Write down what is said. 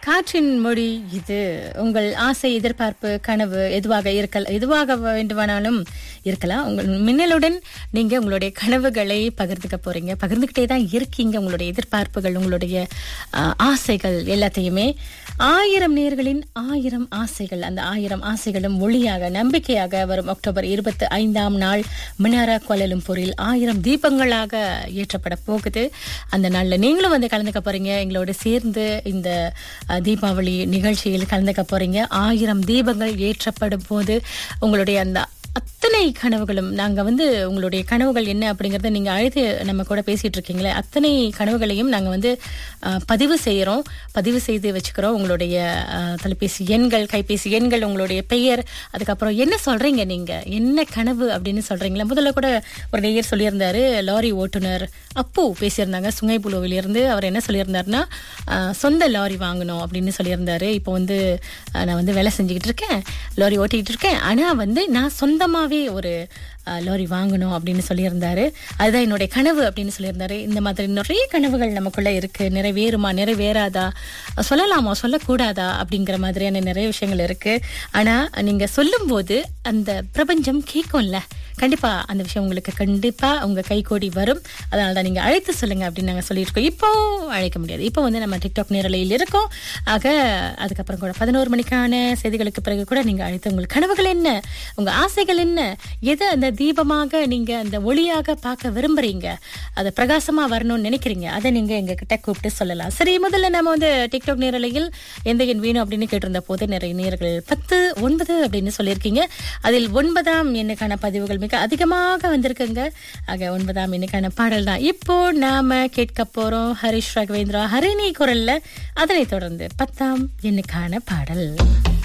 காற்றின் மொழி இது உங்கள் ஆசை எதிர்பார்ப்பு கனவு எதுவாக இருக்கல எதுவாக வேண்டுமானாலும் இருக்கலாம் உங்கள் மின்னலுடன் நீங்க உங்களுடைய கனவுகளை பகிர்ந்துக்க போறீங்க பகிர்ந்துக்கிட்டே தான் இருக்கீங்க உங்களுடைய எதிர்பார்ப்புகள் உங்களுடைய ஆஹ், ஆசைகள் எல்லாத்தையுமே ஆயிரம் நேர்களின் ஆயிரம் ஆசைகள் அந்த ஆயிரம் ஆசைகளும் மொழியாக நம்பிக்கையாக வரும் அக்டோபர் இருபத்தி ஐந்தாம் நாள் மினாரா கோலலும்பூரில் ஆயிரம் தீபங்களாக ஏற்றப்பட போகுது அந்த நாள்ல நீங்களும் வந்து கலந்துக்க போறீங்க எங்களோட சேர்ந்து இந்த அஹ், தீபாவளி நிகழ்ச்சியில் கலந்துக்க போறீங்க ஆயிரம் தீபங்கள் ஏற்றப்படும் போது உங்களுடைய அந்த அத்தனை கனவுகளும் நாங்க வந்து உங்களுடைய கனவுகள் என்ன அப்படிங்கறத நீங்க அழைத்து நம்ம கூட பேசிட்டு இருக்கீங்களே அத்தனை கனவுகளையும் நாங்க வந்து அஹ், பதிவு செய்யறோம் பதிவு செய்து வச்சுக்கிறோம் உங்களுடைய அஹ், தொலைபேசி எண்கள் கைபேசி எண்கள் உங்களுடைய பெயர் அதுக்கப்புறம் என்ன சொல்றீங்க நீங்க என்ன கனவு அப்படின்னு சொல்றீங்களா முதல்ல கூட ஒரு நேயர் சொல்லியிருந்தாரு லாரி ஓட்டுநர் அப்பு பேசியிருந்தாங்க சுங்கைபுலுவிலிருந்து அவர் என்ன சொல்லியிருந்தாருன்னா அஹ், சொந்த லாரி வாங்கணும் அப்படின்னு சொல்லியிருந்தாரு இப்போ வந்து அஹ், நான் வந்து வேலை செஞ்சுக்கிட்டு இருக்கேன் லாரி ஓட்டிக்கிட்டு இருக்கேன் ஆனா வந்து நான் சொந்தமாவே ஒரு அஹ், லாரி வாங்கணும் அப்படின்னு சொல்லியிருந்தாரு அதுதான் என்னுடைய கனவு அப்படின்னு சொல்லியிருந்தாரு இந்த மாதிரி நிறைய கனவுகள் நமக்குள்ள இருக்கு நிறைவேறுமா நிறைவேறாதா சொல்லலாமா சொல்லக்கூடாதா அப்படிங்கிற மாதிரியான நிறைய விஷயங்கள் இருக்கு ஆனா நீங்க சொல்லும்போது அந்த பிரபஞ்சம் கேட்கும்ல கண்டிப்பா அந்த விஷயம் உங்களுக்கு கண்டிப்பா உங்க கைகோடி வரும் அதனால தான் நீங்க அழைத்து சொல்லுங்க அப்படின்னு நாங்க சொல்லியிருக்கோம் இப்போ அழைக்க முடியாது இப்போ வந்து நம்ம டிக்டாக் நேரலையில் இருக்கோம் ஆக அதுக்கப்புறம் கூட பதினோரு மணிக்கான செய்திகளுக்கு பிறகு கூட நீங்க அழைத்து உங்கள் கனவுகள் என்ன உங்க ஆசைகள் என்ன எதை அந்த தீபமாக நீங்க அந்த ஒளியாக பார்க்க விரும்புறீங்க அதை பிரகாசமா வரணும்னு நினைக்கிறீங்க அதை நீங்க எங்க கிட்ட கூப்பிட்டு சொல்லலாம் சரி முதல்ல நம்ம வந்து டிக்டாக் நேரலையில் எந்த எண் வேணும் அப்படின்னு கேட்டிருந்த போது நிறைய நேர்கள் பத்து ஒன்பது அப்படின்னு சொல்லியிருக்கீங்க அதில் ஒன்பதாம் எண்ணுக்கான பதிவுகள் மிக அதிகமாக வந்திருக்குங்க ஆக ஒன்பதாம் எண்ணுக்கான பாடல் தான் இப்போ நாம கேட்க போறோம் ஹரிஷ் ராகவேந்திரா ஹரிணி குரல்ல அதனைத் தொடர்ந்து பத்தாம் எண்ணுக்கான பாடல்